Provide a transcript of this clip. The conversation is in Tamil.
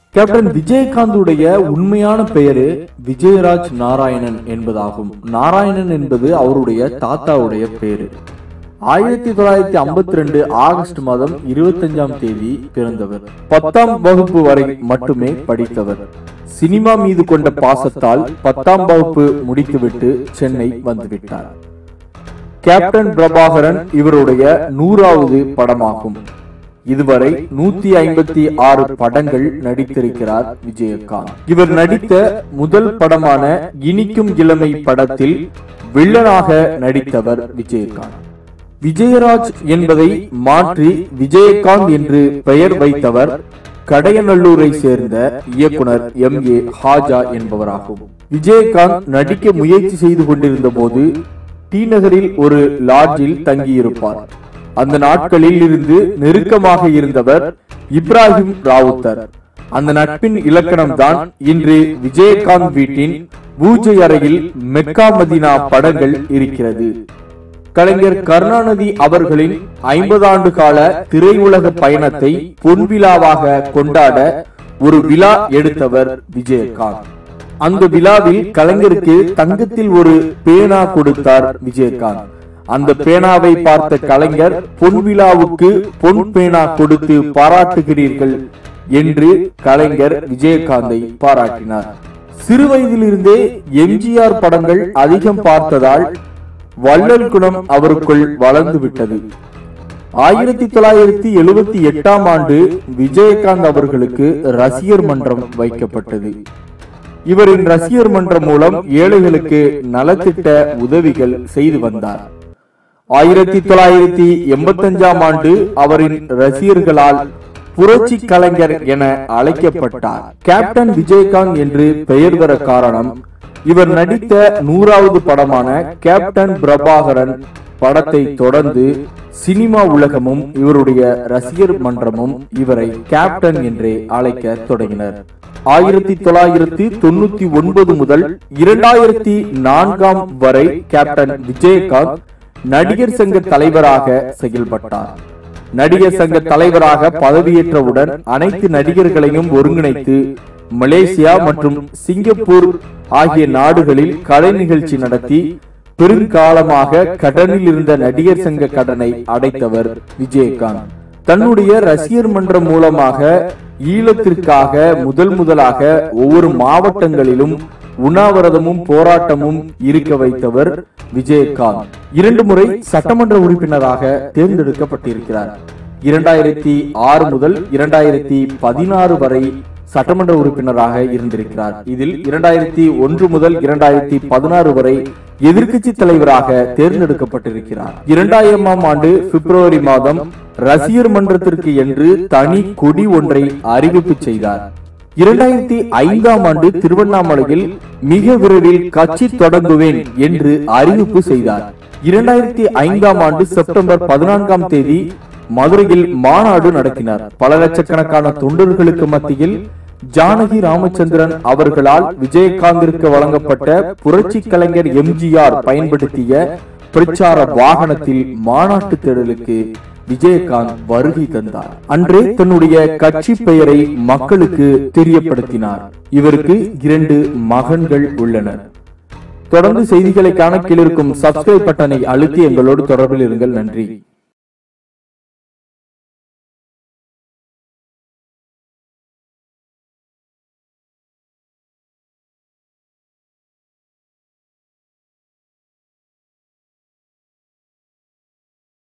கேப்டன் விஜயகாந்துடைய உண்மையான பெயரு விஜயராஜ் நாராயணன் என்பதாகும் நாராயணன் என்பது அவருடைய தாத்தாவுடைய பேரு ஆயிரத்தி தொள்ளாயிரத்தி ஐம்பத்தி ரெண்டு ஆகஸ்ட் மாதம் இருபத்தஞ்சாம் தேதி பிறந்தவர் பத்தாம் வகுப்பு வரை மட்டுமே படித்தவர் சினிமா மீது கொண்ட பாசத்தால் பத்தாம் வகுப்பு முடித்துவிட்டு சென்னை வந்துவிட்டார் கேப்டன் பிரபாகரன் இவருடைய நூறாவது படமாகும் இதுவரை நூத்தி ஐம்பத்தி ஆறு படங்கள் நடித்திருக்கிறார் விஜயகாந்த் இவர் நடித்த முதல் படமான இனிக்கும் இளமை படத்தில் வில்லனாக நடித்தவர் விஜயகாந்த் விஜயராஜ் என்பதை மாற்றி விஜயகாந்த் என்று பெயர் வைத்தவர் கடையநல்லூரை சேர்ந்த இயக்குனர் எம் ஏ ஹாஜா என்பவராகும் விஜயகாந்த் நடிக்க முயற்சி செய்து கொண்டிருந்த போது டி நகரில் ஒரு லாட்ஜில் தங்கியிருப்பார் அந்த நாட்களில் இருந்து நெருக்கமாக இருந்தவர் இப்ராஹிம் ராவுத்தர் அந்த நட்பின் இலக்கணம் தான் இன்று விஜயகாந்த் வீட்டின் பூஜை அறையில் மெக்கா மதினா படங்கள் இருக்கிறது கலைஞர் கருணாநிதி அவர்களின் ஐம்பது ஆண்டு கால திரையுலக பயணத்தை பொன்விழாவாக கொண்டாட ஒரு விழா எடுத்தவர் விஜயகாந்த் அந்த விழாவில் கலைஞருக்கு தங்கத்தில் ஒரு பேனா கொடுத்தார் விஜயகாந்த் அந்த பேனாவை பார்த்த கலைஞர் பொன் விழாவுக்கு பொன் பேனா கொடுத்து பாராட்டுகிறீர்கள் என்று கலைஞர் விஜயகாந்தை பாராட்டினார் சிறு வயதிலிருந்தே எம்ஜிஆர் படங்கள் அதிகம் பார்த்ததால் வள்ளல் குணம் அவருக்குள் வளர்ந்து விட்டது ஆயிரத்தி தொள்ளாயிரத்தி எழுபத்தி எட்டாம் ஆண்டு விஜயகாந்த் அவர்களுக்கு ரசிகர் மன்றம் வைக்கப்பட்டது இவரின் ரசிகர் மன்றம் மூலம் ஏழைகளுக்கு நலத்திட்ட உதவிகள் செய்து வந்தார் ஆயிரத்தி தொள்ளாயிரத்தி எண்பத்தஞ்சாம் ஆண்டு அவரின் ரசிகர்களால் புரட்சி கலைஞர் என அழைக்கப்பட்டார் கேப்டன் விஜயகாந்த் என்று பெயர் பெற காரணம் இவர் நடித்த நூறாவது படமான கேப்டன் பிரபாகரன் படத்தை தொடர்ந்து சினிமா உலகமும் இவருடைய ரசிகர் மன்றமும் இவரை கேப்டன் என்றே அழைக்க தொடங்கினர் ஆயிரத்தி தொள்ளாயிரத்தி தொண்ணூத்தி ஒன்பது முதல் இரண்டாயிரத்தி நான்காம் வரை கேப்டன் விஜயகாந்த் நடிகர் சங்க தலைவராக செயல்பட்டார் நடிகர் சங்க தலைவராக பதவியேற்றவுடன் அனைத்து நடிகர்களையும் ஒருங்கிணைத்து மலேசியா மற்றும் சிங்கப்பூர் ஆகிய நாடுகளில் கலை நிகழ்ச்சி நடத்தி பெருங்காலமாக கடனில் இருந்த நடிகர் சங்க கடனை அடைத்தவர் விஜயகாந்த் தன்னுடைய ரசிகர் மன்றம் மூலமாக ஈழத்திற்காக முதல் முதலாக ஒவ்வொரு மாவட்டங்களிலும் உண்ணாவிரதமும் போராட்டமும் இருக்க வைத்தவர் விஜயகாந்த் இரண்டு முறை சட்டமன்ற உறுப்பினராக தேர்ந்தெடுக்கப்பட்டிருக்கிறார் இரண்டாயிரத்தி ஆறு முதல் இரண்டாயிரத்தி பதினாறு வரை சட்டமன்ற உறுப்பினராக இருந்திருக்கிறார் இதில் இரண்டாயிரத்தி ஒன்று முதல் இரண்டாயிரத்தி பதினாறு வரை எதிர்க்கட்சி தலைவராக தேர்ந்தெடுக்கப்பட்டிருக்கிறார் இரண்டாயிரமாம் ஆண்டு பிப்ரவரி மாதம் ரசிகர் மன்றத்திற்கு என்று தனி கொடி ஒன்றை அறிவிப்பு செய்தார் இரண்டாயிரத்தி ஐந்தாம் ஆண்டு திருவண்ணாமலையில் மிக விரைவில் கட்சி தொடங்குவேன் என்று அறிவிப்பு செய்தார் இரண்டாயிரத்தி ஐந்தாம் ஆண்டு செப்டம்பர் பதினான்காம் தேதி மதுரையில் மாநாடு நடத்தினார் பல லட்சக்கணக்கான தொண்டர்களுக்கு மத்தியில் ஜானகி ராமச்சந்திரன் அவர்களால் விஜயகாந்திற்கு வழங்கப்பட்ட புரட்சி கலைஞர் எம்ஜிஆர் பயன்படுத்திய பிரச்சார வாகனத்தில் மாநாட்டு தேடலுக்கு விஜயகாந்த் வருகை தந்தார் அன்றே தன்னுடைய கட்சி பெயரை மக்களுக்கு தெரியப்படுத்தினார் இவருக்கு இரண்டு மகன்கள் உள்ளனர் தொடர்ந்து செய்திகளை காண கீழிருக்கும் சப்ஸ்கிரைப் பட்டனை அழுத்தி எங்களோடு தொடர்பில் இருங்கள் நன்றி